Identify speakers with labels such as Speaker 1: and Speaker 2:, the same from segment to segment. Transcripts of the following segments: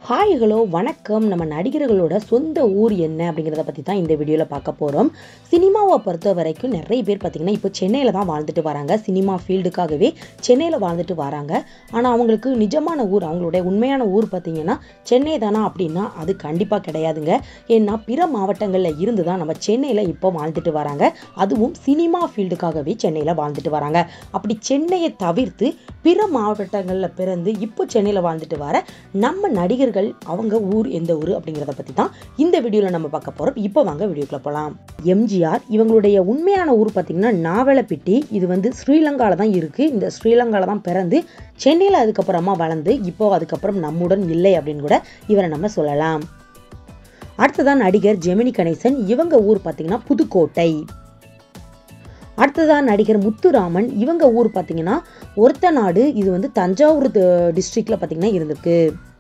Speaker 1: hi hello வணக்கம் நம்ம நடிகர்களோட சொந்த ஊர் என்ன அப்படிங்கிறத பற்றி தான் இந்த வீடியோவில் பார்க்க போகிறோம் சினிமாவை பொறுத்த வரைக்கும் நிறைய பேர் பார்த்திங்கன்னா இப்போ சென்னையில் தான் வாழ்ந்துட்டு வராங்க சினிமா ஃபீல்டுக்காகவே சென்னையில் வாழ்ந்துட்டு வராங்க ஆனால் அவங்களுக்கு நிஜமான ஊர் அவங்களுடைய உண்மையான ஊர் பார்த்திங்கன்னா சென்னை தானா அப்படின்னா அது கண்டிப்பாக கிடையாதுங்க ஏன்னா பிற மாவட்டங்களில் இருந்து தான் நம்ம சென்னையில் இப்போ வாழ்ந்துட்டு வராங்க அதுவும் சினிமா ஃபீல்டுக்காகவே சென்னையில் வாழ்ந்துட்டு வராங்க அப்படி சென்னையை தவிர்த்து பிற மாவட்டங்களில் பிறந்து இப்போ சென்னையில் வாழ்ந்துட்டு வர நம்ம நடிகர்கள் அவங்க ஊர் எந்த ஊர் அப்படிங்கிறத பற்றி தான் இந்த வீடியோவில் நம்ம பார்க்க போகிறோம் இப்போ வாங்க வீடியோக்குள்ள போகலாம் எம்ஜிஆர் இவங்களுடைய உண்மையான ஊர் பார்த்திங்கன்னா நாவலப்பிட்டி இது வந்து ஸ்ரீலங்காவில் தான் இருக்குது இந்த ஸ்ரீலங்காவில் தான் பிறந்து சென்னையில் அதுக்கப்புறமா வளர்ந்து இப்போ அதுக்கப்புறம் நம்முடன் இல்லை அப்படின்னு கூட இவரை நம்ம சொல்லலாம் அடுத்ததான் நடிகர் ஜெமினி கணேசன் இவங்க ஊர் பார்த்திங்கன்னா புதுக்கோட்டை அடுத்ததான் நடிகர் முத்துராமன் இவங்க ஊர் பார்த்தீங்கன்னா ஒருத்த நாடு இது வந்து தஞ்சாவூர் டிஸ்ட்ரிக்ட்ல பார்த்தீங்கன்னா இருந்திருக்கு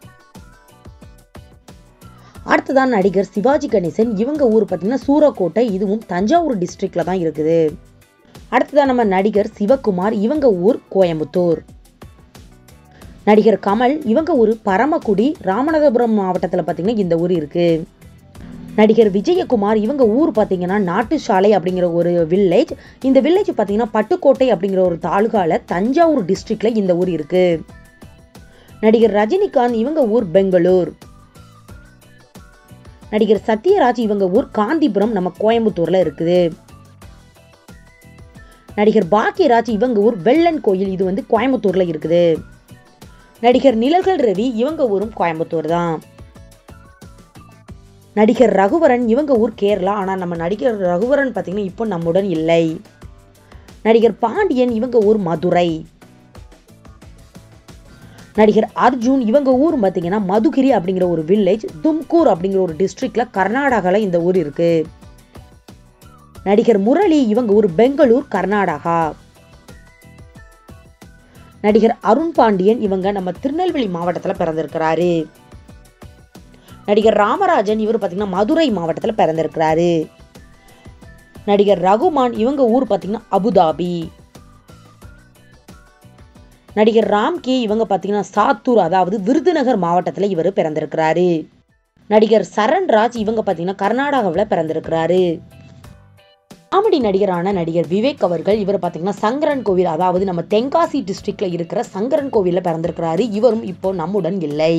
Speaker 1: அடுத்ததான் நடிகர் சிவாஜி கணேசன் இவங்க ஊர் பார்த்தீங்கன்னா சூரக்கோட்டை இதுவும் தஞ்சாவூர் டிஸ்ட்ரிக்ட்ல தான் இருக்குது அடுத்ததான் நம்ம நடிகர் சிவகுமார் இவங்க ஊர் கோயம்புத்தூர் நடிகர் கமல் இவங்க ஊர் பரமக்குடி ராமநாதபுரம் மாவட்டத்தில் பார்த்தீங்கன்னா இந்த ஊர் இருக்கு நடிகர் விஜயகுமார் இவங்க ஊர் பார்த்தீங்கன்னா நாட்டுச்சாலை அப்படிங்கிற ஒரு வில்லேஜ் இந்த வில்லேஜ் பார்த்தீங்கன்னா பட்டுக்கோட்டை அப்படிங்கிற ஒரு தாலுகால தஞ்சாவூர் டிஸ்ட்ரிக்ட்ல இந்த ஊர் இருக்கு நடிகர் ரஜினிகாந்த் இவங்க ஊர் பெங்களூர் நடிகர் சத்யராஜ் இவங்க ஊர் காந்திபுரம் நம்ம கோயம்புத்தூர்ல இருக்குது நடிகர் பாக்கியராஜ் இவங்க ஊர் வெள்ளன் கோயில் இது வந்து கோயம்புத்தூர்ல இருக்குது நடிகர் நிழல்கள் ரவி இவங்க ஊரும் கோயம்புத்தூர் தான் நடிகர் ரகுவரன் இவங்க ஊர் கேரளா ஆனால் நம்ம நடிகர் ரகுவரன் பார்த்தீங்கன்னா இப்போ நம்முடன் இல்லை நடிகர் பாண்டியன் இவங்க ஊர் மதுரை நடிகர் அர்ஜுன் இவங்க ஊர் பார்த்தீங்கன்னா மதுகிரி அப்படிங்கிற ஒரு வில்லேஜ் தும்கூர் அப்படிங்கிற ஒரு டிஸ்ட்ரிக்ட்ல கர்நாடகாவில் இந்த ஊர் இருக்கு நடிகர் முரளி இவங்க ஊர் பெங்களூர் கர்நாடகா நடிகர் அருண் பாண்டியன் இவங்க நம்ம திருநெல்வேலி மாவட்டத்தில் பிறந்திருக்கிறாரு நடிகர் ராமராஜன் இவர் பார்த்தீங்கன்னா மதுரை மாவட்டத்தில் பிறந்திருக்கிறாரு நடிகர் ரகுமான் இவங்க ஊர் பார்த்தீங்கன்னா அபுதாபி நடிகர் ராம்கே இவங்க பார்த்தீங்கன்னா சாத்தூர் அதாவது விருதுநகர் மாவட்டத்தில் இவர் பிறந்திருக்கிறாரு நடிகர் சரண்ராஜ் இவங்க பார்த்தீங்கன்னா கர்நாடகாவில் பிறந்திருக்கிறாரு காமெடி நடிகரான நடிகர் விவேக் அவர்கள் இவர் பார்த்தீங்கன்னா சங்கரன் கோவில் அதாவது நம்ம தென்காசி டிஸ்ட்ரிக்ட்ல இருக்கிற சங்கரன் கோவிலில் பிறந்திருக்கிறாரு இவரும் இப்போ நம்முடன் இல்லை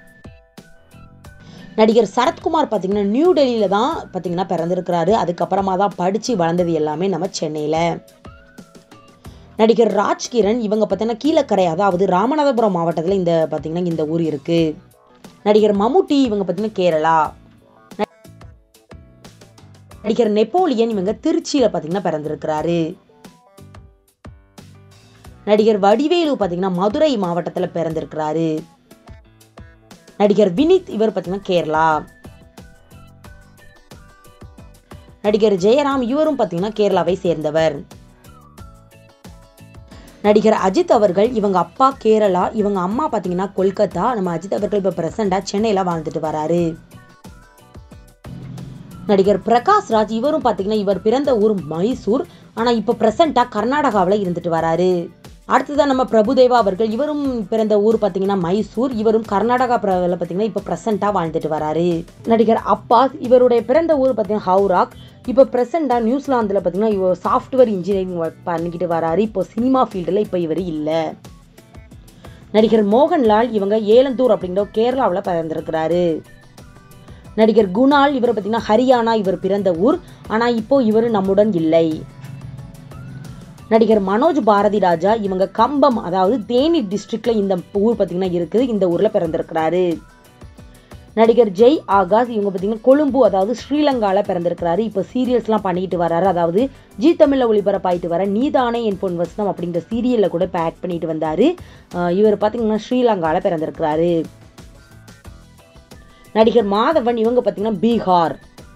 Speaker 1: நடிகர் சரத்குமார் பார்த்தீங்கன்னா நியூ டெல்லியில தான் பார்த்தீங்கன்னா பிறந்திருக்கிறாரு அதுக்கப்புறமா தான் படித்து வளர்ந்தது எல்லாமே நம்ம சென்னையில் நடிகர் ராஜ்கிரண் இவங்க பார்த்தீங்கன்னா கீழக்கரை அதாவது ராமநாதபுரம் மாவட்டத்தில் இந்த பார்த்தீங்கன்னா இந்த ஊர் இருக்கு நடிகர் மம்முட்டி இவங்க பார்த்தீங்கன்னா கேரளா நடிகர் நெப்போலியன் இவங்க திருச்சியில பார்த்தீங்கன்னா பிறந்திருக்கிறாரு நடிகர் வடிவேலு பார்த்தீங்கன்னா மதுரை மாவட்டத்தில் பிறந்திருக்கிறாரு நடிகர் வினித் இவர் பார்த்தீங்கன்னா கேரளா நடிகர் ஜெயராம் இவரும் பார்த்தீங்கன்னா கேரளாவை சேர்ந்தவர் நடிகர் அஜித் அவர்கள் இவங்க அப்பா கேரளா இவங்க அம்மா பார்த்தீங்கன்னா கொல்கத்தா நம்ம அஜித் அவர்கள் இப்போ பிரசண்டா சென்னையில் வாழ்ந்துட்டு வராரு நடிகர் பிரகாஷ் ராஜ் இவரும் பார்த்தீங்கன்னா இவர் பிறந்த ஊர் மைசூர் ஆனால் இப்போ பிரசண்டா கர்நாடகாவில் இருந்துட்டு வராரு அடுத்ததான் நம்ம பிரபுதேவா அவர்கள் இவரும் பிறந்த ஊர் பார்த்தீங்கன்னா மைசூர் இவரும் கர்நாடகா பார்த்தீங்கன்னா இப்போ ப்ரெசண்டாக வாழ்ந்துட்டு வராரு நடிகர் அப்பாஸ் இவருடைய பிறந்த ஊர் பார்த்தீங்கன்னா ஹவுராக் இப்போ ப்ரெசண்டாக நியூசிலாந்தில் பார்த்தீங்கன்னா இவர் சாஃப்ட்வேர் இன்ஜினியரிங் ஒர்க் பண்ணிக்கிட்டு வராரு இப்போ சினிமா ஃபீல்டில் இப்போ இவர் இல்லை நடிகர் மோகன்லால் இவங்க ஏலந்தூர் அப்படிங்கிற கேரளாவில் பிறந்திருக்கிறாரு நடிகர் குணால் இவர் பார்த்தீங்கன்னா ஹரியானா இவர் பிறந்த ஊர் ஆனால் இப்போ இவர் நம்முடன் இல்லை நடிகர் மனோஜ் பாரதி ராஜா இவங்க கம்பம் அதாவது தேனி டிஸ்ட்ரிக்ட்ல இந்த ஊர் பார்த்தீங்கன்னா இருக்குது இந்த ஊர்ல பிறந்திருக்கிறாரு நடிகர் ஜெய் ஆகாஷ் இவங்க பார்த்தீங்கன்னா கொழும்பு அதாவது ஸ்ரீலங்கால பிறந்திருக்கிறாரு இப்போ சீரியல்ஸ்லாம் பண்ணிக்கிட்டு வராரு அதாவது ஜி தமிழில் ஒளிபரப்பாயிட்டு வர நீதானே என் பொன் வசனம் அப்படிங்கிற சீரியலில் கூட இப்போ ஆக்ட் பண்ணிட்டு வந்தாரு இவர் பார்த்தீங்கன்னா ஸ்ரீலங்கால பிறந்திருக்கிறாரு நடிகர் மாதவன் இவங்க பார்த்தீங்கன்னா பீகார்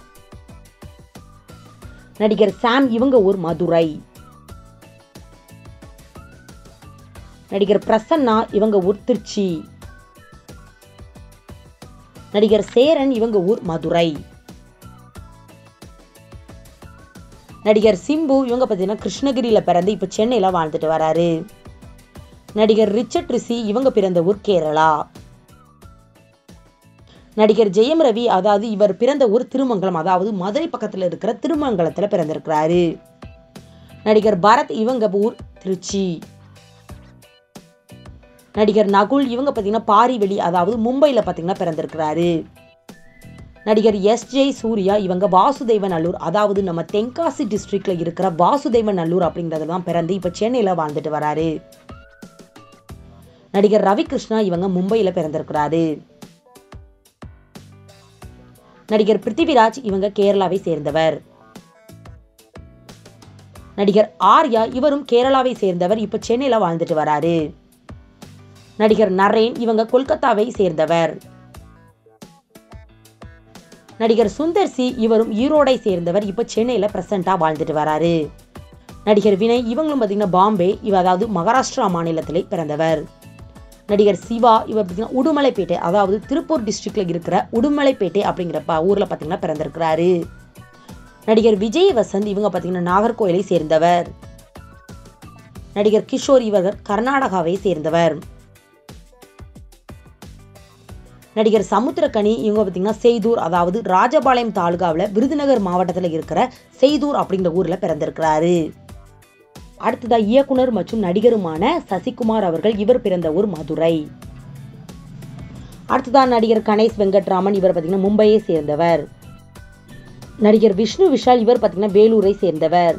Speaker 1: நடிகர் சாம் இவங்க ஊர் மதுரை நடிகர் பிரசன்னா இவங்க ஊர் திருச்சி நடிகர் சேரன் இவங்க ஊர் மதுரை நடிகர் சிம்பு இவங்க பார்த்தீங்கன்னா கிருஷ்ணகிரியில் பிறந்து இப்போ சென்னையில் வாழ்ந்துட்டு வராரு நடிகர் ரிச்சர்ட் ரிஷி இவங்க பிறந்த ஊர் கேரளா நடிகர் ஜெயம் ரவி அதாவது இவர் பிறந்த ஊர் திருமங்கலம் அதாவது மதுரை பக்கத்தில் இருக்கிற திருமங்கலத்தில் பிறந்திருக்கிறாரு நடிகர் பரத் இவங்க ஊர் திருச்சி நடிகர் நகுல் இவங்க பார்த்தீங்கன்னா பாரிவெளி அதாவது மும்பையில் பார்த்தீங்கன்னா பிறந்திருக்கிறாரு நடிகர் எஸ் ஜெய் சூர்யா இவங்க வாசுதேவ நல்லூர் அதாவது நம்ம தென்காசி டிஸ்ட்ரிக்ட்ல இருக்கிற வாசுதேவ நல்லூர் அப்படிங்கிறதுல தான் பிறந்து இப்போ சென்னையில் வாழ்ந்துட்டு வராரு நடிகர் ரவி கிருஷ்ணா இவங்க மும்பையில் பிறந்திருக்கிறாரு நடிகர் பிருத்திவிராஜ் இவங்க கேரளாவை சேர்ந்தவர் நடிகர் ஆர்யா இவரும் கேரளாவை சேர்ந்தவர் இப்போ சென்னையில் வாழ்ந்துட்டு வராரு நடிகர் நரேன் இவங்க கொல்கத்தாவை சேர்ந்தவர் நடிகர் சுந்தர் சி இவரும் ஈரோடை சேர்ந்தவர் இப்போ சென்னையில் ப்ரெசண்ட்டாக வாழ்ந்துட்டு வராரு நடிகர் வினய் இவங்களும் பார்த்தீங்கன்னா பாம்பே இவ அதாவது மகாராஷ்டிரா மாநிலத்திலே பிறந்தவர் நடிகர் சிவா இவர் பார்த்தீங்கன்னா உடுமலைப்பேட்டை அதாவது திருப்பூர் டிஸ்ட்ரிக்ட்ல இருக்கிற உடுமலைப்பேட்டை அப்படிங்கிற ப ஊரில் பார்த்தீங்கன்னா பிறந்திருக்கிறாரு நடிகர் விஜய் வசந்த் இவங்க பார்த்தீங்கன்னா நாகர்கோயிலை சேர்ந்தவர் நடிகர் கிஷோர் இவர் கர்நாடகாவை சேர்ந்தவர் நடிகர் சமுத்திரக்கனி இவங்க பார்த்தீங்கன்னா செய்தூர் அதாவது ராஜபாளையம் தாலுகாவில் விருதுநகர் மாவட்டத்தில் இருக்கிற செய்தூர் அப்படிங்கிற ஊரில் பிறந்திருக்கிறாரு அடுத்ததா இயக்குனர் மற்றும் நடிகருமான சசிகுமார் அவர்கள் இவர் பிறந்த ஊர் மதுரை அடுத்ததா நடிகர் கணேஷ் வெங்கட்ராமன் இவர் பார்த்தீங்கன்னா மும்பையை சேர்ந்தவர் நடிகர் விஷ்ணு விஷால் இவர் பார்த்தீங்கன்னா வேலூரை சேர்ந்தவர்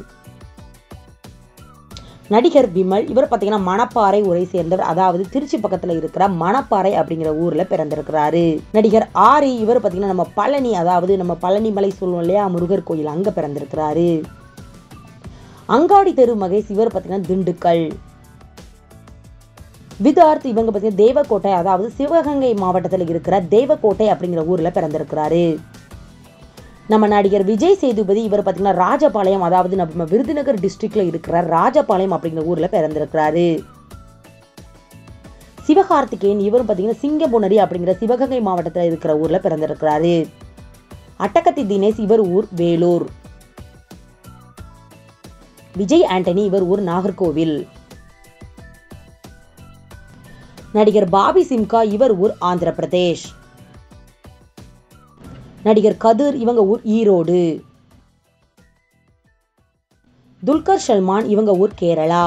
Speaker 1: நடிகர் விமல் இவர் பார்த்தீங்கன்னா மணப்பாறை ஊரை சேர்ந்தவர் அதாவது திருச்சி பக்கத்தில் இருக்கிற மணப்பாறை அப்படிங்கிற ஊரில் பிறந்திருக்கிறாரு நடிகர் ஆரி இவர் பார்த்தீங்கன்னா நம்ம பழனி அதாவது நம்ம பழனி மலை சொல்லுவோம் இல்லையா முருகர் கோயில் அங்கே பிறந்திருக்கிறாரு அங்காடி தெரு மகேஷ் இவர் பார்த்தீங்கன்னா திண்டுக்கல் விதார்த் இவங்க பார்த்தீங்கன்னா தேவக்கோட்டை அதாவது சிவகங்கை மாவட்டத்தில் இருக்கிற தேவக்கோட்டை அப்படிங்கிற ஊரில் பிறந்திருக்கிறாரு நம்ம நடிகர் விஜய் சேதுபதி இவர் பார்த்தீங்கன்னா ராஜபாளையம் அதாவது நம்ம விருதுநகர் டிஸ்ட்ரிக்ட்ல இருக்கிற ராஜபாளையம் அப்படிங்கிற ஊர்ல பிறந்திருக்கிறாரு சிவகார்த்திகேயன் இவரும் பார்த்தீங்கன்னா சிங்கம்புணரி அப்படிங்கிற சிவகங்கை மாவட்டத்தில் இருக்கிற ஊர்ல பிறந்திருக்கிறாரு அட்டகத்தி தினேஷ் இவர் ஊர் வேலூர் விஜய் ஆண்டனி இவர் ஊர் நாகர்கோவில் நடிகர் பாபி சிம்கா இவர் ஊர் ஆந்திர பிரதேஷ் நடிகர் கதிர் இவங்க ஊர் ஈரோடு துல்கர் சல்மான் இவங்க ஊர் கேரளா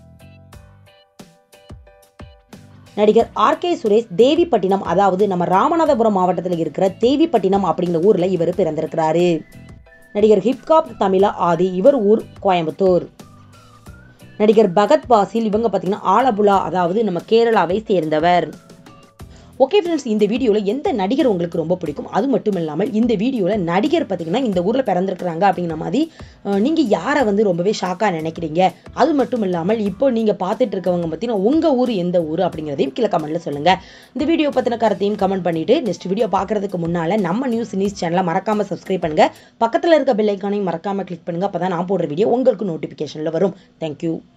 Speaker 1: நடிகர் ஆர் கே சுரேஷ் தேவிப்பட்டினம் அதாவது நம்ம ராமநாதபுரம் மாவட்டத்தில் இருக்கிற தேவிப்பட்டினம் அப்படிங்கிற ஊர்ல இவர் பிறந்திருக்கிறாரு நடிகர் ஹிப்காப் தமிழா ஆதி இவர் ஊர் கோயம்புத்தூர் நடிகர் பகத் பாசில் இவங்க பார்த்தீங்கன்னா ஆலபுலா அதாவது நம்ம கேரளாவை சேர்ந்தவர் ஓகே ஃப்ரெண்ட்ஸ் இந்த வீடியோவில் எந்த நடிகர் உங்களுக்கு ரொம்ப பிடிக்கும் அது மட்டும் இல்லாமல் இந்த வீடியோவில் நடிகர் பார்த்தீங்கன்னா இந்த ஊரில் பிறந்திருக்கிறாங்க அப்படிங்கிற மாதிரி நீங்கள் யாரை வந்து ரொம்பவே ஷாக்காக நினைக்கிறீங்க அது மட்டும் இல்லாமல் இப்போ நீங்கள் பார்த்துட்டு இருக்கவங்க பார்த்தீங்கன்னா உங்கள் ஊர் எந்த ஊர் அப்படிங்கிறதையும் கீழே கமெண்ட்டில் சொல்லுங்கள் இந்த வீடியோ பற்றின கருத்தையும் கமெண்ட் பண்ணிவிட்டு நெக்ஸ்ட் வீடியோ பார்க்குறதுக்கு முன்னால் நம்ம நியூஸ் நியூஸ் சேனலை மறக்காமல் சப்ஸ்கிரைப் பண்ணுங்கள் பக்கத்தில் இருக்க பெல் ஐக்கானையும் மறக்காமல் கிளிக் பண்ணுங்கள் அப்போ தான் நான் போடுற வீடியோ உங்களுக்கு நோட்டிஃபிகேஷனில் வரும் தேங்க்யூ